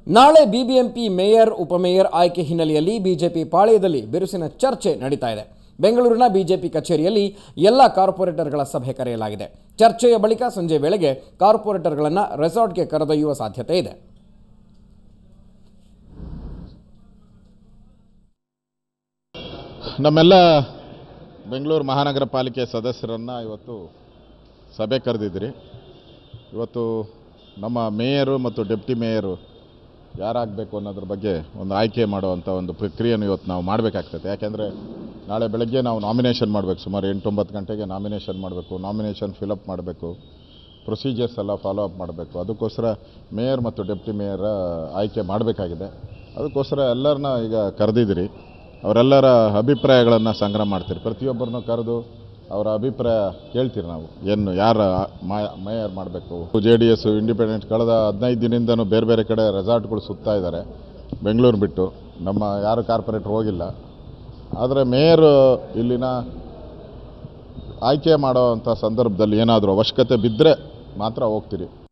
ನಾಳೆ BBMP mayor ಉಪಮೇಯರ್ ಆಯ್ಕೆ ಹಿನ್ನೆಲೆಯಲ್ಲಿ ಬಿಜೆಪಿ ಪಾಳೆಯದಲ್ಲಿ ಬಿರುಸಿನ ಚರ್ಚೆ ನಡೀತಾ ಇದೆ ಬೆಂಗಳೂರಿನ ಬಿಜೆಪಿ ಕಚೇರಿಯಲ್ಲಿ ಎಲ್ಲ ಕಾರ್ಪೊರೇಟರ್ಗಳ ಸಭೆ ಕರೆಯಲಾಗಿದೆ ಚರ್ಚೆಯ ಬಳಿಕ ಸಂಜೆ ವೇಳೆಗೆ ಕಾರ್ಪೊರೇಟರ್ಗಳನ್ನು ರೆಸಾರ್ಟ್ಗೆ ಕರೆದೊಯ್ಯುವ ಸಾಧ್ಯತೆ ಇದೆ ನಮ್ಮೆಲ್ಲ ಬೆಂಗಳೂರು ಮಹಾನಗರ ಪಾಲಿಕೆ ಸದಸ್ಯರನ್ನು ಇವತ್ತು ಸಭೆ ಕರೆದಿದ್ರಿ ಇವತ್ತು ನಮ್ಮ ಮೇಯರು ಮತ್ತು ಡೆಪ್ಟಿ ಮೇಯರು ಯಾರಾಗಬೇಕು ಅನ್ನೋದ್ರ ಬಗ್ಗೆ ಒಂದು ಆಯ್ಕೆ ಮಾಡುವಂಥ ಒಂದು ಪ್ರಕ್ರಿಯೆಯನ್ನು ಇವತ್ತು ನಾವು ಮಾಡಬೇಕಾಗ್ತದೆ ಯಾಕೆಂದರೆ ನಾಳೆ ಬೆಳಗ್ಗೆ ನಾವು ನಾಮಿನೇಷನ್ ಮಾಡಬೇಕು ಸುಮಾರು ಎಂಟೊಂಬತ್ತು ಗಂಟೆಗೆ ನಾಮಿನೇಷನ್ ಮಾಡಬೇಕು ನಾಮಿನೇಷನ್ ಫಿಲಪ್ ಮಾಡಬೇಕು ಪ್ರೊಸೀಜರ್ಸ್ ಎಲ್ಲ ಫಾಲೋ ಅಪ್ ಮಾಡಬೇಕು ಅದಕ್ಕೋಸ್ಕರ ಮೇಯರ್ ಮತ್ತು ಡೆಪ್ಟಿ ಮೇಯರ್ ಆಯ್ಕೆ ಮಾಡಬೇಕಾಗಿದೆ ಅದಕ್ಕೋಸ್ಕರ ಎಲ್ಲರನ್ನ ಈಗ ಕರೆದಿದ್ದೀರಿ ಅವರೆಲ್ಲರ ಅಭಿಪ್ರಾಯಗಳನ್ನು ಸಂಗ್ರಹ ಮಾಡ್ತೀರಿ ಪ್ರತಿಯೊಬ್ಬರನ್ನು ಕರೆದು ಅವರ ಅಭಿಪ್ರಾಯ ಕೇಳ್ತೀರಿ ನಾವು ಏನು ಯಾರ ಮೇಯರ್ ಮಾಡಬೇಕು ಜೆ ಡಿ ಎಸ್ ಇಂಡಿಪೆಂಡೆಂಟ್ ಕಳೆದ ಹದಿನೈದು ದಿನದಿಂದನೂ ಬೇರೆ ಬೇರೆ ಕಡೆ ರೆಸಾರ್ಟ್ಗಳು ಸುತ್ತಾ ಇದ್ದಾರೆ ಬೆಂಗಳೂರು ಬಿಟ್ಟು ನಮ್ಮ ಯಾರು ಕಾರ್ಪೊರೇಟ್ರ್ ಹೋಗಿಲ್ಲ ಆದರೆ ಮೇಯರ್ ಇಲ್ಲಿನ ಆಯ್ಕೆ ಮಾಡೋವಂಥ ಸಂದರ್ಭದಲ್ಲಿ ಏನಾದರೂ ಅವಶ್ಯಕತೆ ಬಿದ್ದರೆ ಮಾತ್ರ ಹೋಗ್ತೀರಿ